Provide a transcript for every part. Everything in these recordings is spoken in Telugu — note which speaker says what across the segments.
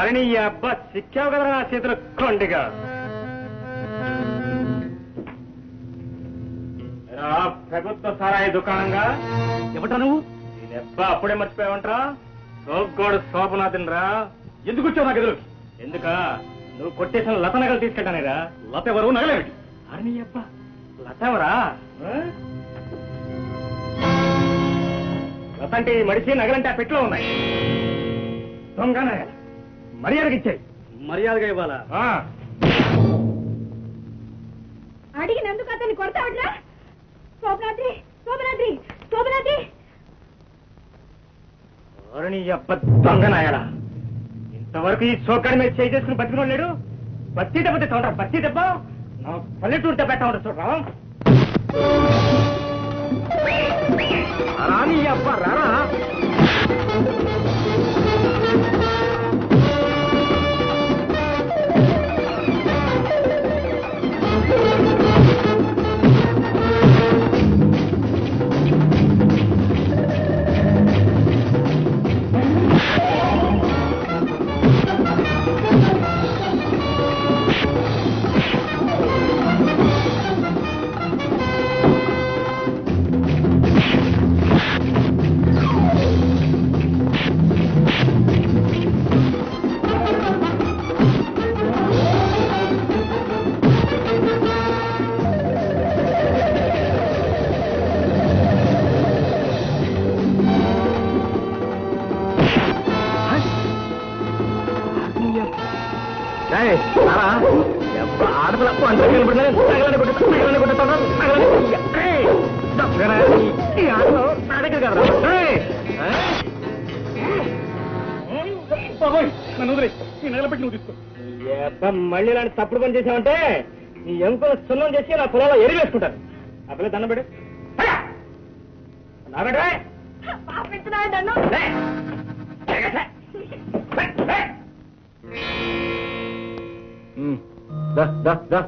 Speaker 1: అరణి ఈ అబ్బా చిక్కావు కదా నా చేతులు కొండిగా రా ప్రభుత్వ సారాయి దుకాణంగా
Speaker 2: ఎవట నువ్వు
Speaker 1: ఈ అబ్బా అప్పుడే మర్చిపోయావంటరా సోగ్గోడు శోభనాథన్ రా
Speaker 2: ఎందుకు వచ్చావు నా గదిలోకి
Speaker 1: ఎందుక నువ్వు కొట్టేసిన లత నగలు తీసుకెళ్ళానేరా
Speaker 2: లత ఎవరు నగలేమిటి
Speaker 1: అరణి అబ్బా లతవరా లత అంటే ఈ మడిచి నగలంటే ఆ పెట్టులో ఉన్నాయి దొంగ నగలు మర్యాదకి ఇచ్చాయి
Speaker 2: మర్యాదగా ఇవ్వాలా
Speaker 1: ఆ,
Speaker 3: అడిగినందుకు అతన్ని కొడతావట్లా శోభనాద్రి శోభనాద్రి శోభనాద్రి
Speaker 1: ఓరని అబ్బ దొంగ నాయడా ఇంతవరకు ఈ సోకడి మీద చేయి చేసుకుని బతికినోడు లేడు బత్తి దెబ్బ తెచ్చుకుంటా బత్తి దెబ్బ నా పల్లెటూరు దెబ్బ ఎట్టా ఉంటుంది చూడరా రాని అబ్బ రారా ఆడపిల్ల పంటలు
Speaker 2: నన్ను వదిలే ఈ నగలపెట్టి నువ్వు తీసుకో
Speaker 1: మళ్ళీ ఇలాంటి తప్పుడు పని చేసావంటే నీ ఎంకులు సున్నం చేసి నా పొలంలో ఎరివేసుకుంటారు ఆ పిల్ల దండం పెట్టు నా పెట్టే
Speaker 3: పాపించున్నాడు నన్ను
Speaker 1: దా దా దా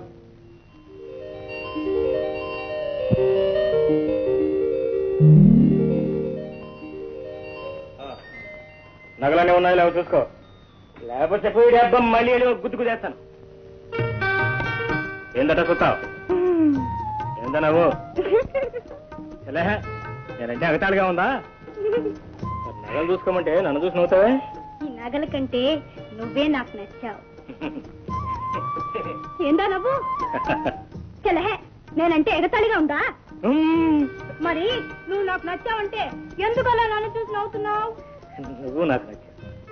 Speaker 1: నగలనే ఉన్నాయి లేవు చూసుకో లేకపోతే చెప్పు ఈ డబ్బా మళ్ళీ వెళ్ళి గుద్దుకు చేస్తాను ఏందట చూస్తావు ఏందా నవ్వు ఎలా నేనంటే అగతాళిగా ఉందా మరి నగలు చూసుకోమంటే నన్ను చూసి నవ్వుతావే
Speaker 3: ఈ నగల కంటే నువ్వే నాకు నచ్చావు ఏందా నవ్వు చెలహే నేనంటే ఎగతాళిగా ఉందా
Speaker 1: ఉమ్,
Speaker 3: మరి నువ్వు నాకు నచ్చావంటే ఎందుకలా నన్ను చూసి నవ్వుతున్నావు
Speaker 1: నువ్వు నాకు నచ్చావు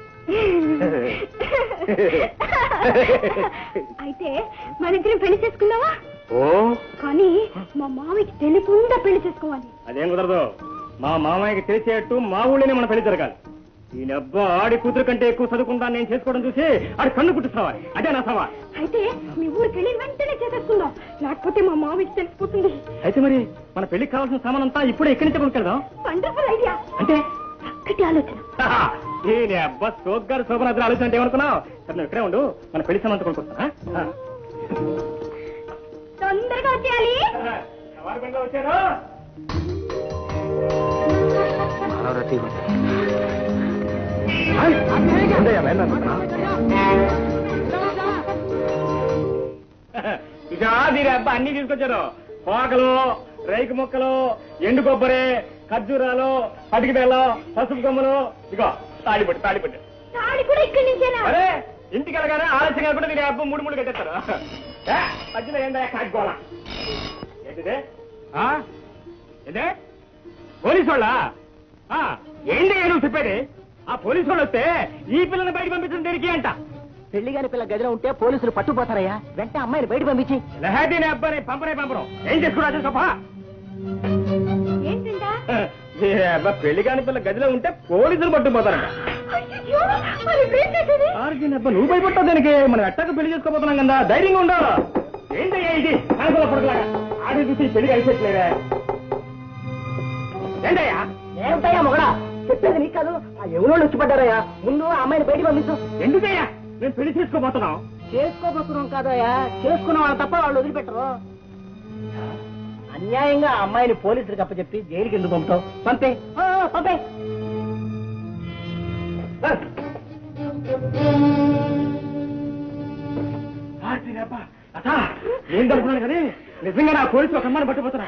Speaker 3: అయితే మన ఇద్దరం పెళ్లి చేసుకుందావా
Speaker 1: ఓ
Speaker 3: కానీ మా మామయ్యకి తెలియకుండా పెళ్లి చేసుకోవాలి
Speaker 1: అదేం కుదరదు మా మామయ్యకి తెలిసేట్టు మా ఊళ్ళోనే మన పెళ్లి జరగాలి ఈ అబ్బా ఆడి కూతురు కంటే ఎక్కువ చదువుకుంటా నేను చేసుకోవడం చూసి ఆడి కన్ను కుట్టిస్తావాలి అదే నా సవాల్
Speaker 3: అయితే మీ ఊరికి వెళ్ళి వెంటనే చేసేసుకుందాం లేకపోతే మా మామయ్యకి తెలిసిపోతుంది
Speaker 1: అయితే మరి మన పెళ్లికి కావాల్సిన సామాన్ అంతా ఇప్పుడే ఎక్కడి నుంచి కొనుక్కెళ్దాం
Speaker 3: వండర్ఫుల్ ఐడియా
Speaker 1: అంటే
Speaker 3: చక్కటి ఆలోచన
Speaker 1: ఈ నీ అబ్బా సోక్ గారు శోభనాథులు ఆలోచన అంటే ఏమనుకున్నావు సరే నువ్వు ఇక్కడే ఉండు మన పెళ్లి సామాన్ కొనుక్కొస్తా
Speaker 3: తొందరగా వచ్చేయాలి
Speaker 1: ఎవరి బండిలో వచ్చారు ఇదా దీని అబ్బా అన్ని తీసుకొచ్చారు పోకలు రైకు మొక్కలు ఎండు కొబ్బరి ఖర్జూరాలు పటికి బెల్లం పసుపు కొమ్మలు ఇగో తాడిపట్టు తాడిపట్టు
Speaker 3: తాళి కూడా ఇక్కడి నుంచేనా
Speaker 1: అరే ఇంటికి వెళ్ళగానే ఆలస్యం కాకుండా దీని అబ్బా మూడు మూడు కట్టేస్తారు ఏ, మధ్యలో ఏందా కాకపోవాలా ఏంటిదే ఆ? ఏంటే పోలీసు వాళ్ళ ఏంటి నువ్వు చెప్పేది ఆ పోలీసు వాళ్ళు వస్తే ఈ పిల్లని బయట పంపించడం దేనికి అంట
Speaker 4: పెళ్లి గారి పిల్ల గదిలో ఉంటే పోలీసులు పట్టుపోతారయ్యా వెంటనే అమ్మాయిని బయట పంపించి
Speaker 1: లహాదీని అబ్బాయి పంపనే పంపడం ఏం చేసుకున్నా సభ
Speaker 3: ఏంటంటా
Speaker 1: అబ్బా పెళ్లి కాని పిల్ల గదిలో ఉంటే పోలీసులు పట్టుకుపోతారంట
Speaker 3: అయ్యో మరి ఏం చేసేది
Speaker 1: ఆర్జీని అబ్బా నువ్వు భయపడతావు దానికి మనం ఎట్టకు పెళ్లి చేసుకోబోతున్నాం కదా ధైర్యంగా ఉండాలి ఏంటయ్యా ఇది అనుకూల పడకలాగా ఆడి చూసి ఈ పెళ్లి కలిసేట్లేదా ఏంటయ్యా
Speaker 4: ఏమిటయ్యా మొగడా చెప్పేది నీకు కాదు ఆ ఎవరోళ్ళు వచ్చి పడ్డారయ్యా ముందు ఆ అమ్మాయిని బయట పంపించు
Speaker 1: ఎందుకయ్యా నేను పెళ్లి చేసుకోబోతున్నాం
Speaker 4: చేసుకోబోతున్నాం కాదయ్యా చేసుకున్న వాళ్ళు తప్ప వాళ్ళు వదిలిపెట్టరు అన్యాయంగా ఆ అమ్మాయిని పోలీసులకు అప్పచెప్పి జైలుకి ఎందుకు పంపుతావు పంపే ఆ, పంపే ఆ.
Speaker 1: అబ్బా అత ఏందనుకున్నాను కానీ నిజంగా నా పోలీసు ఒక అమ్మాయిని పట్టుకుపోతున్నా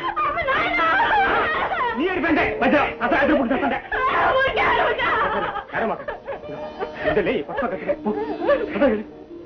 Speaker 1: నీ ఏడిపోయిందే మధ్య అత ఎదురు పుట్టి చేస్తుండే వదిలే పక్క పక్కకి. పో. పద, వెళ్ళు.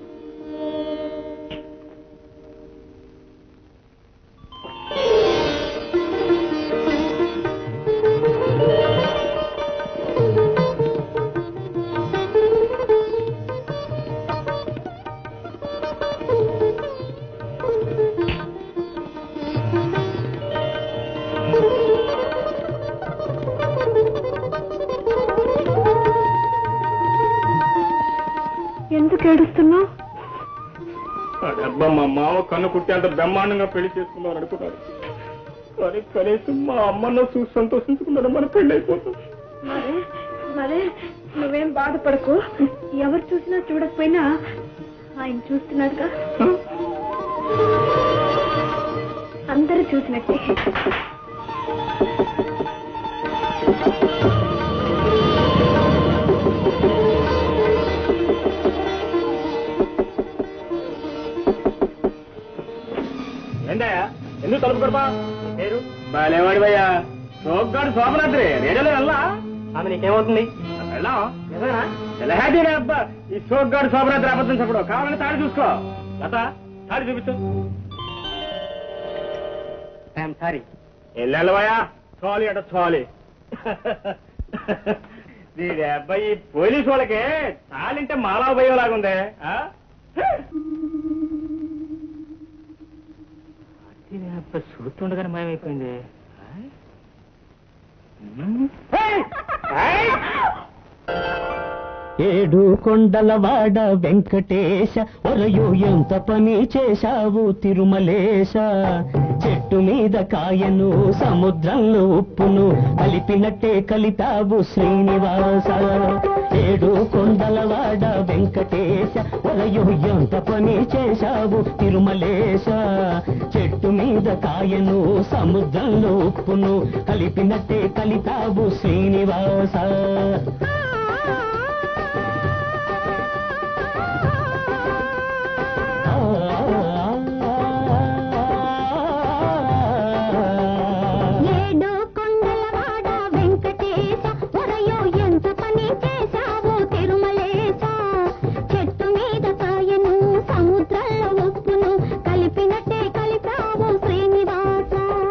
Speaker 3: ఎందుకు ఏడుస్తున్నావు
Speaker 1: అబ్బా మా మామ కన్ను కుట్టేంత బ్రహ్మాండంగా పెళ్లి చేసుకుందాం అనుకున్నాడు కానీ కనీసం మా అమ్మను చూసి సంతోషించుకున్నాడు మన పెళ్లి అయిపోతుంది
Speaker 3: మరే మరే నువ్వేం బాధపడకు ఎవరు చూసినా చూడకపోయినా ఆయన చూస్తున్నాడుగా అందరూ చూసినట్టే
Speaker 1: ఏందయ్యా ఎందుకు తలుపు కొడపా పేరు బాలేవాడివయ్యా సోగ్గాడు శోభనాద్రి రేడియోలో వెళ్ళా
Speaker 4: ఆమె నీకేమవుతుంది
Speaker 1: వెళ్ళాం ఎలాంటి అబ్బా ఈ సోగ్గాడు శోభనాద్రి అబద్ధం చెప్పడు కావాలని తాడి చూసుకో లత తాడి చూపించు
Speaker 4: ఐఎమ్ సారీ
Speaker 1: ఎల్లెల్లవయ్యా చాలి అట చాలి దీని అబ్బాయి పోలీసు వాళ్ళకి తాలింటే మాలా పోయేలాగుందే ఆ? దీని అబ్బాయి చూస్తుండగానే మాయమైపోయింది ఆ? ఉమ్. ఏయ్! ఏయ్!
Speaker 5: ఏడు కొండలవాడ వెంకటేశ ఒరయు ఎంత పని చేశావు తిరుమలేశ చెట్టు మీద కాయను సముద్రంలో ఉప్పును కలిపినట్టే కలిపావు శ్రీనివాస ఏడు కొండలవాడ వెంకటేశ ఒరయు ఎంత పని చేశావు తిరుమలేశ చెట్టు మీద కాయను సముద్రంలో ఉప్పును కలిపినట్టే కలిపావు శ్రీనివాస
Speaker 3: ఏడో కొండలవాడ వెంకటేశ ఒరయో ఎంత పని చేశావు తిరుమలేశ చెట్టు మీద కాయను సముద్రంలో ఉప్పును కలిపినట్టే కలిపావు శ్రీనివాస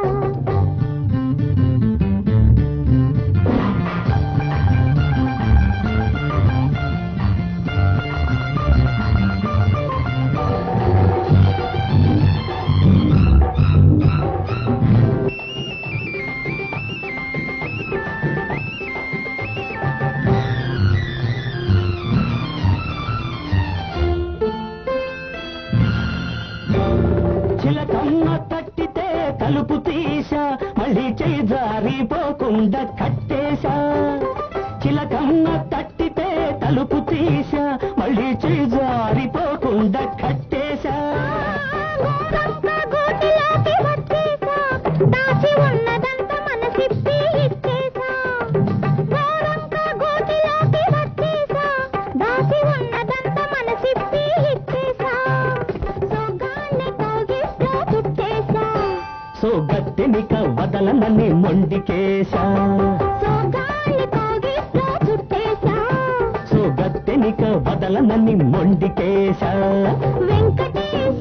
Speaker 5: చిలకమ్మ తట్టితే కలుపు తీసా మళ్ళీ చేయి జారిపోకుండా కట్టేశా చిలకమ్మ తట్టితే తలుపు తీసా మళ్ళీ చేయి జారిపోకుండా కట్టేశా
Speaker 3: గోరంక గోటిలోకి వచ్చేసా దాచి ఉన్నదంతా మనసిప్పి ఇచ్చేసా గోరంక గోటిలోకి వచ్చేసా దాచి ఉన్నదంతా మనసిప్పి ఇచ్చేసా సోగాన్ని కౌగిట్లో చుట్టేసా
Speaker 5: సో గత్తెనిక వదలనని మొండికేశా
Speaker 3: సోగాన్ని కౌగిట్లో చుట్టేసా
Speaker 5: సో గత్తెనిక వదలనని మొండికేశా
Speaker 3: వెంకటేశ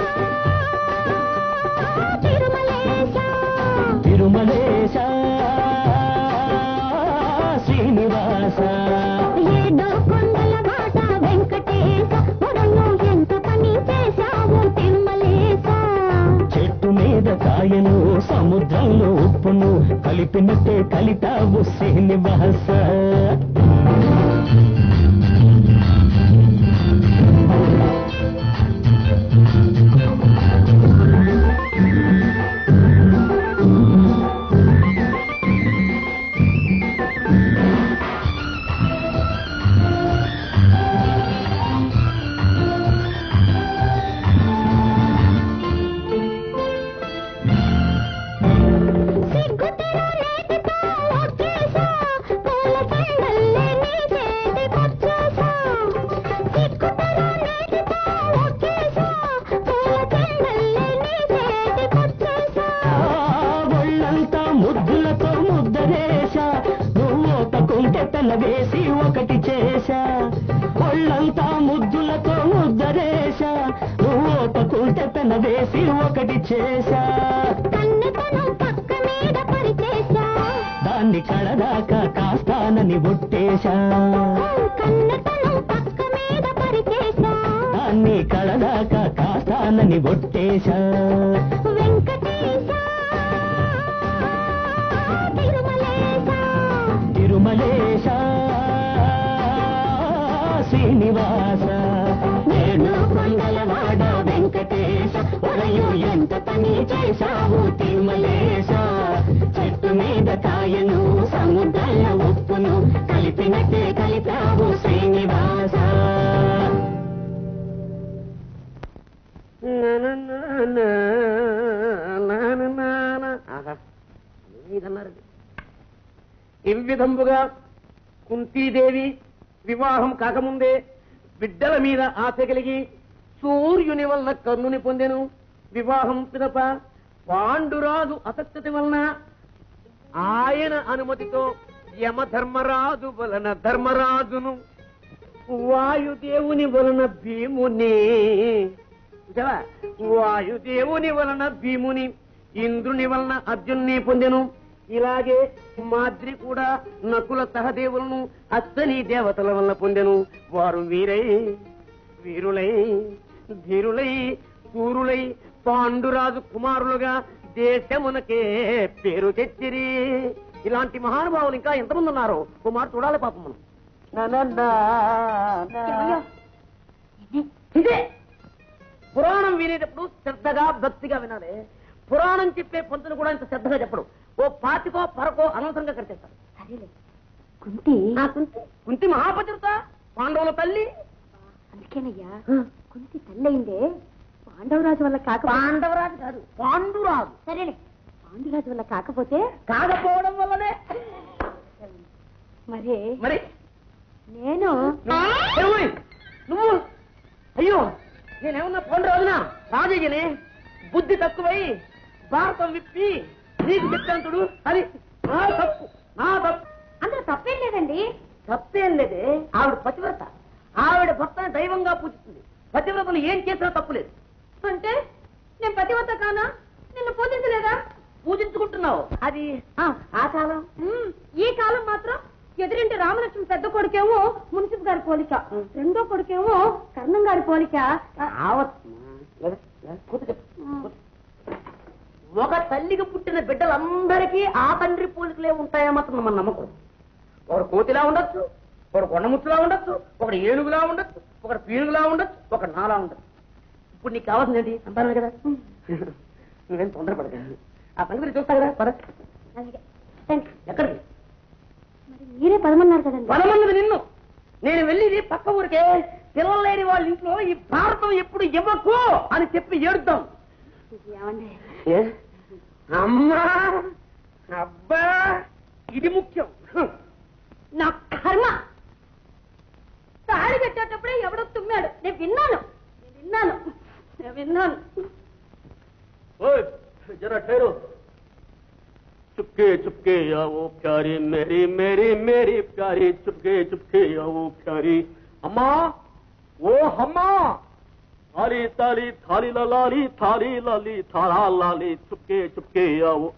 Speaker 3: తిరుమలేశ
Speaker 5: తిరుమలేశ శ్రీనివాస
Speaker 3: ఏడో కొండల బాట వెంకటేశ పొరలో ఎంత పని చేశావు తిరుమలేశ
Speaker 5: చెట్టు మీద కాయను సముద్రంలో ఉప్పును కలిపినట్టే కలితావు శ్రీనివాస
Speaker 3: సిగ్గుతెర నేటితో వచ్చేశా పూల పండల్లే నీ చేతి
Speaker 5: ముద్దులతో ముద్దరేశ నువ్వు ఒప్పుకుంటే పెన వేసి ఒకటి చేశా
Speaker 3: కన్నెతనం పక్క మీద పరిచేశా
Speaker 5: దాన్ని కడదాకా కాస్తానని ఒట్టేశా
Speaker 3: కన్నెతనం పక్క మీద పరిచేశా
Speaker 5: దాన్ని కడదాకా కాస్తానని ఒట్టేశా
Speaker 3: వెంకటేశ తిరుమలేశ
Speaker 5: తిరుమలేశ శ్రీనివాస నేను కొండలవాడ వెంకటేశ ఒరయు ఎంత పని చేశావు తిరుమలేశ చెట్టు మీద కాయను సముద్రంలో ఉప్పును కలిపినట్టే కలిపావు శ్రీనివాస
Speaker 4: ఈ విధంబుగా కుంతీదేవి వివాహం కాకముందే బిడ్డల మీద ఆశ కలిగి సూర్యుని వలన కర్ణుని పొందెను వివాహం పిదప పాండురాజు అసక్తి వలన ఆయన అనుమతితో యమధర్మరాజు వలన ధర్మరాజును వాయుదేవుని వలన భీముని చూసావా? వాయుదేవుని వలన భీముని ఇంద్రుని వలన అర్జున్ని పొందెను ఇలాగే మాద్రి కూడా నకుల సహదేవులను అశ్వని దేవతల వలన పొందెను వారు వీరై వీరులై ధీరులై సూరులై పాండురాజు కుమారులుగా దేశమునకే పేరు తెచ్చిరి ఇలాంటి మహానుభావులు ఇంకా ఎంతమంది ఉన్నారు ఓ మాట చూడాలి పాపం మనం నా, నా, నా, నా. ఇదే పురాణం వినేటప్పుడు శ్రద్ధగా భక్తిగా వినాలి పురాణం చెప్పే పంతులు కూడా ఇంత శ్రద్ధగా చెప్పడు ఓ పాతికో పరకో అనవసరంగా కట్టేస్తారు
Speaker 3: సరేలే కుంతి
Speaker 4: ఆ కుంతి కుంతి మహాపతిత పాండవుల తల్లి
Speaker 3: అందుకేనయ్యా కుంతి తల్లయిందే పాండవరాజు వల్ల కాక
Speaker 4: పాండవరాజు కాదు పాండురాజు
Speaker 3: సరేలే పాండురాజు వల్ల కాకపోతే
Speaker 4: కాకపోవడం వల్లనే
Speaker 3: మరే
Speaker 4: మరి
Speaker 3: నేను
Speaker 4: ఏమోయ్, నువ్వు అయ్యో నేనేమన్నా పండు రోజున రాజయ్యని బుద్ధి తక్కువై భారతం విప్పి నీకు చెప్తాను చూడు అది నా తప్పు నా తప్పు
Speaker 3: అందులో తప్పేం లేదండి
Speaker 4: తప్పేం లేదే ఆవిడ పతివ్రత ఆవిడ భర్తని దైవంగా పూజిస్తుంది పతివ్రతలు ఏం చేసినా తప్పులేదు
Speaker 3: అంటే నేను పతివత కానా నిన్ను పూజించలేదా
Speaker 4: పూజించుకుంటున్నావు అది ఆ, ఆ కాలం
Speaker 3: ఉమ్, ఈ కాలం మాత్రం ఎదురింటి రామలక్ష్మి పెద్ద కొడుకేమో మున్సిపల్ గారి పోలిక రెండో కొడుకేమో కర్ణం గారి పోలిక
Speaker 4: ఆవత్తు. లేదా? లేదా? కూర్చో చెప్పు. కూర్చో. ఒక తల్లికి పుట్టిన బిడ్డలందరికీ ఆ తండ్రి పోలికలే ఉంటాయా మాత్రం మన నమ్మకం ఒకడు కోతిలా ఉండొచ్చు ఒకడు కొండముచ్చులా ఉండొచ్చు ఒకడు ఏనుగులా ఉండొచ్చు ఒకడు పీనుగులా ఉండొచ్చు ఒకడు నాలా ఉండొచ్చు ఇప్పుడు నీకు కావాల్సింది ఏంటి సంపాదన కదా నువ్వేం తొందరపడదు ఆ సంగతి చూస్తా కదా పద
Speaker 3: అలాగే. థాంక్స్.
Speaker 4: ఎక్కడికి
Speaker 3: మరి మీరే పదమన్నారు కదండి
Speaker 4: పదమన్నది నిన్ను నేను వెళ్ళి పక్క ఊరికే పిల్లలు లేని వాళ్ళ ఇంట్లో ఈ భారతం ఎప్పుడు ఇవ్వకు అని చెప్పి ఏడుద్దాం
Speaker 3: ఏమండి
Speaker 4: ఏ? అమ్మా అబ్బా ఇది ముఖ్యం హ్మ్.
Speaker 3: నా కర్మ తాళి కట్టేటప్పుడే ఎవడో తుమ్మాడు నేను విన్నాను నేను విన్నాను నేను విన్నాను
Speaker 2: ओए जरा ठहरो चुपके चुपके आओ प्यारी मेरी मेरी मेरी प्यारी चुपके चुपके आओ प्यारी अम्मा ओ अम्मा थाली ताली थाली लाली थाली लाली थाला लाली चुपके चुपके आओ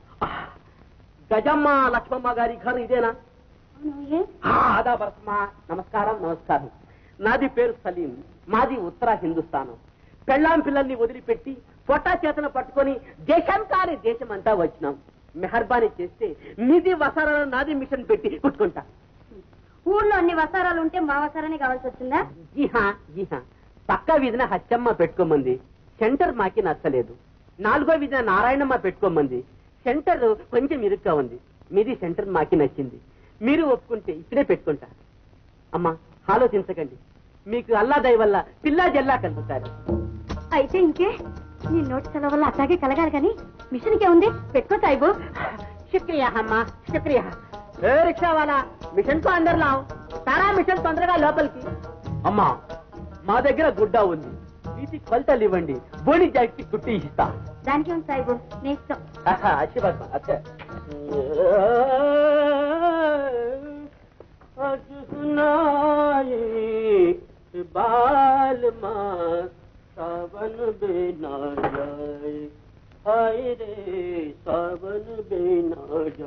Speaker 4: గజమ్మ లక్ష్మమ్మ గారి ఘర్ ఇదేనా
Speaker 3: అవును, ఏ?
Speaker 4: ఆ, ఆదా బరసమ్మా నమస్కారం నమస్కారం నాది పేరు సలీం మాది ఉత్తర హిందుస్థానం పెళ్ళాం పిల్లల్ని వదిలిపెట్టి పొట్టా చేతన పట్టుకొని దేశం కాని దేశం అంతా వచ్చినాం మెహర్బానీ చేస్తే మీది వసారాల నాది మిషన్ పెట్టి కుట్టుకుంటా
Speaker 3: ఊళ్ళో అన్ని వసారాలు ఉంటే మా వసారాన్ని కావాల్సి వచ్చిందా
Speaker 4: జీహా జీహా పక్క వీధిన హచ్చమ్మ పెట్టుకోమంది సెంటర్ మాకి నచ్చలేదు నాలుగో వీధిన నారాయణమ్మ పెట్టుకోమంది సెంటర్ కొంచెం ఇరుగ్గా ఉంది మీది సెంటర్ మాకి నచ్చింది మీరు ఒప్పుకుంటే ఇప్పుడే పెట్టుకుంటా అమ్మా ఆలోచించకండి మీకు అల్లా దయ వల్ల పిల్లా జల్లా కలుగుతారు
Speaker 3: అయితే ఇంకే నీ నోటి సెలవు వల్ల అట్లాగే కలగాలి కానీ మిషన్కే ఉంది పెట్టుకో సాయిబు
Speaker 4: శుక్రియా అమ్మా శుక్రియా ఏ రిక్షా వాలా మిషన్ తో అందరు లావు సారా మిషన్ తొందరగా లోపలికి అమ్మా మా దగ్గర గుడ్డ ఉంది వీటి కొలతలు ఇవ్వండి బోని జాకి కుట్టి ఇస్తా
Speaker 3: దానికి ఉంది సాయిబు నీ ఇష్టం
Speaker 4: ఆహా, अच्छी बात है, अच्छा आज सुनाए
Speaker 2: बाल माँ सावन बिना जाए हाय रे सावन बिना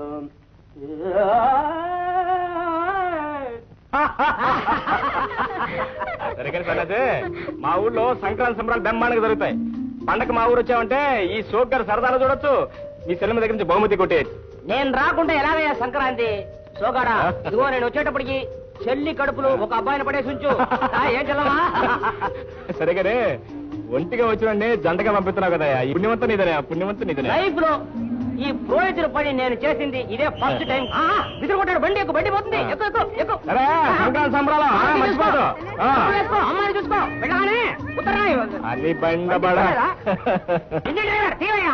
Speaker 2: जाए
Speaker 1: సరే కానీ సరే మా ఊళ్ళో సంక్రాంతి సంబరాలు బ్రహ్మాండంగా జరుగుతాయి పండగ మా ఊరు వచ్చావంటే ఈ సోక్ గారు సరదాలు చూడొచ్చు ఈ సెలవు దగ్గర నుంచి బహుమతి కొట్టేయచ్చు
Speaker 4: నేను రాకుండా ఎలాగయ్యా సంక్రాంతి సోగాడా ఇదిగో నేను వచ్చేటప్పటికి చెల్లి కడుపులు ఒక అబ్బాయిని పడేసి ఉంచు ఆ, ఏం చెల్లవా
Speaker 1: సరే కానీ ఒంటిగా వచ్చినండి జంటగా పంపిస్తున్నావు కదా ఈ పుణ్యవంతం నీదనే ఆ పుణ్యవంతం నీదనే
Speaker 4: లైఫ్ లో ఈ పురోహితుల పని నేను చేసింది ఇదే ఫస్ట్ టైం విసురు కొట్టాడు బండి ఎక్కువ బండి పోతుంది ఎక్కువ ఎక్కువ ఎక్కువ
Speaker 1: సరే సంక్రాంతి సంబరాలు ఆ, మర్చిపోదు ఆ.
Speaker 4: అమ్మాయిని చూసుకో వెళ్ళగానే ఉత్తరాయి
Speaker 1: అన్ని బండబడ
Speaker 4: ఇంజిన్ డ్రైవర్ తీవయ్యా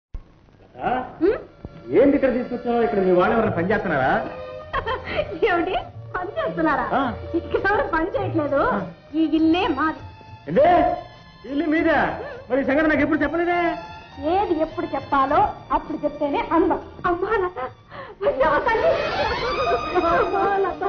Speaker 1: ఏంటి ఇక్కడ తీసుకొచ్చావు ఇక్కడ మీ వాళ్ళు ఎవరైనా పని చేస్తున్నారా
Speaker 3: ఏమిటి పని చేస్తున్నారా
Speaker 1: ఆ.
Speaker 3: ఇక్కడ ఎవరు పని చేయట్లేదు ఈ ఇల్లే మాది
Speaker 1: ఏంటి ఇల్లు మీద మరి ఈ సంగతి నాకు ఎప్పుడు చెప్పలేదే
Speaker 3: ఏది ఎప్పుడు చెప్పాలో అప్పుడు చెప్తేనే అందం అమ్మా లత వచ్చావా తల్లి? అమ్మా లత.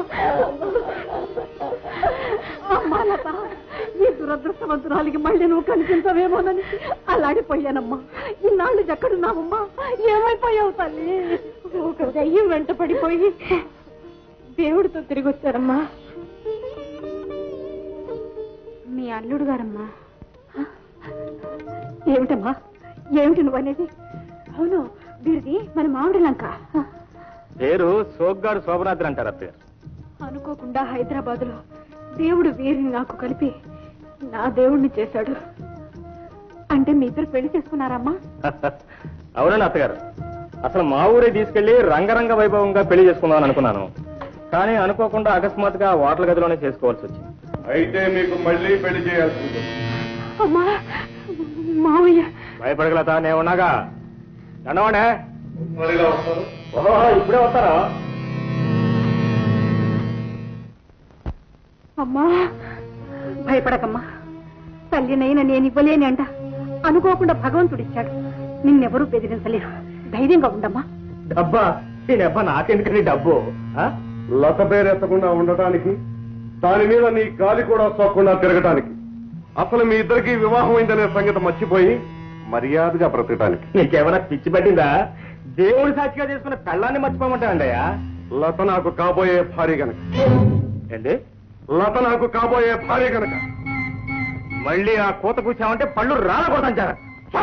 Speaker 3: అమ్మా లత ఈ దురదృష్టవంతురాలికి మళ్ళీ నువ్వు కనిపించవేమోనని అలాడిపోయానమ్మా ఇన్నాళ్ళు ఎక్కడున్నావమ్మా ఏమైపోయావు తల్లి ఒక దయ్యం వెంట పడిపోయి దేవుడితో తిరిగి వచ్చారమ్మా మీ అల్లుడు గారమ్మా ఏమిటమ్మా ఏమిటి నువ్వనేది అవును వీరిది మన మామిడి లంక
Speaker 1: పేరు సోక్ గారు శోభనాద్రి అంటారు ఆ పేరు
Speaker 3: అనుకోకుండా హైదరాబాద్ లో దేవుడు వీరిని నాకు కలిపి నా దేవుణ్ణి చేశాడు అంటే మీ ఇద్దరు పెళ్లి చేసుకున్నారమ్మా
Speaker 1: అవునండి అత్తగారు అసలు మా ఊరే తీసుకెళ్లి రంగరంగ వైభవంగా పెళ్లి చేసుకుందామని అనుకున్నాను కానీ అనుకోకుండా అకస్మాత్తుగా హోటల్ గదిలోనే చేసుకోవాల్సి వచ్చింది
Speaker 6: అయితే మీకు మళ్ళీ పెళ్లి చేయాల్సి ఉంటుంది
Speaker 3: అమ్మా మావయ్య
Speaker 1: భయపడగలత నేను ఉన్నాగా దండవాడే
Speaker 6: మరిగా వస్తారు
Speaker 1: ఓహో ఇప్పుడే వస్తారా
Speaker 3: అమ్మా భయపడకమ్మా తల్లినైనా నేను ఇవ్వలేని అంట అనుకోకుండా భగవంతుడు ఇచ్చాడు నిన్నెవరూ బెదిరించలేరు ధైర్యంగా ఉండమ్మా
Speaker 1: డబ్బా ఈ డబ్బా నాకెందుకని డబ్బు ఆ?
Speaker 6: లత పేరు ఎత్తకుండా ఉండటానికి దాని మీద నీ గాలి కూడా సోకుండా తిరగటానికి అసలు మీ ఇద్దరికి వివాహం అయిందనే సంగతి మర్చిపోయి మర్యాదగా బ్రతకటానికి
Speaker 1: నీకేమైనా పిచ్చి పట్టిందా దేవుడి సాక్షిగా చేసుకున్న పెళ్ళాన్ని మర్చిపోమంటానండయ్యా
Speaker 6: లత నాకు కాబోయే భార్య గనక
Speaker 1: ఏంటి
Speaker 6: లత నాకు కాబోయే భార్య గనక
Speaker 1: మళ్ళీ ఆ కూత కూర్చామంటే పళ్ళు రాలకూడదంటారా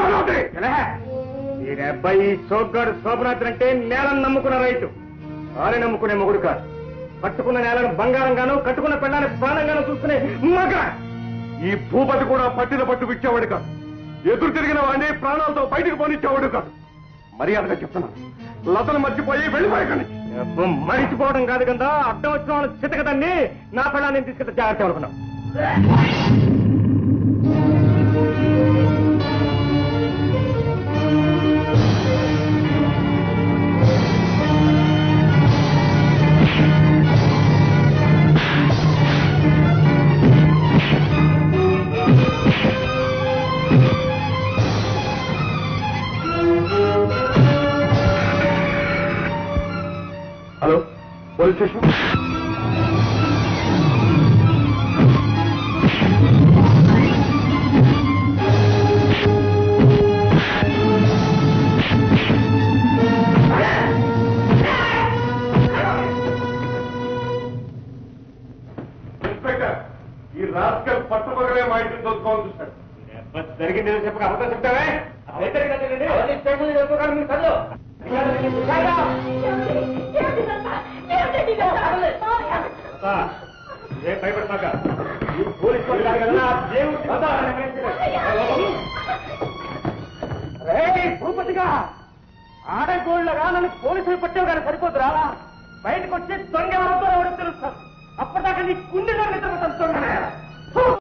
Speaker 1: ఈ అబ్బాయి సోగ్గాడు శోభనాథ్ అంటే నేలను నమ్ముకున్న రైతు ఆని నమ్ముకునే మొగుడు కాదు పట్టుకున్న నేలను బంగారంగాను కట్టుకున్న పెళ్ళాన్ని ప్రాణంగాను చూసుకునే మగ
Speaker 6: ఈ భూపతి కూడా పట్టిన పట్టు ఇచ్చేవాడు కాదు ఎదురు తిరిగిన వాడిని ప్రాణాలతో బయటకు పోనిచ్చేవాడు కాదు మర్యాదగా చెప్తున్నాను లతను మర్చిపోయి వెళ్ళిపోయాకని
Speaker 1: అబ్బో, మరిచిపోవడం కాదు కదా అడ్డం వచ్చిన వాళ్ళు చితకదాన్ని నా పెళ్ళాన్ని తీసుకెళ్తే జాగ్రత్త అనుకున్నాం
Speaker 6: హలో పోలీస్ స్టేషన్ ఇన్స్పెక్టర్ ఈ రాస్కల్ పట్టుపగలే మా ఇంటిని దొరుకుకోవాలని చూశాడు
Speaker 1: జరిగింది ఏదో చెప్పక అబద్ధం చెప్తావే అదే జరిగిందండి. అబ్బా, ఏ భయపడమాక ఈ పోలీసు వాళ్ళు కాదు కదా దేవుడి రేయ్, భూపతిగా ఆడగోళ్ళగా నన్ను పోలీసులు పట్టావు కానీ సరిపోతురా బయటకు వచ్చి దొంగ ఎవరితో ఎవరో తెలుస్తాను అప్పటిదాకా నీ గుండెలో నిద్రపోతాను దొంగ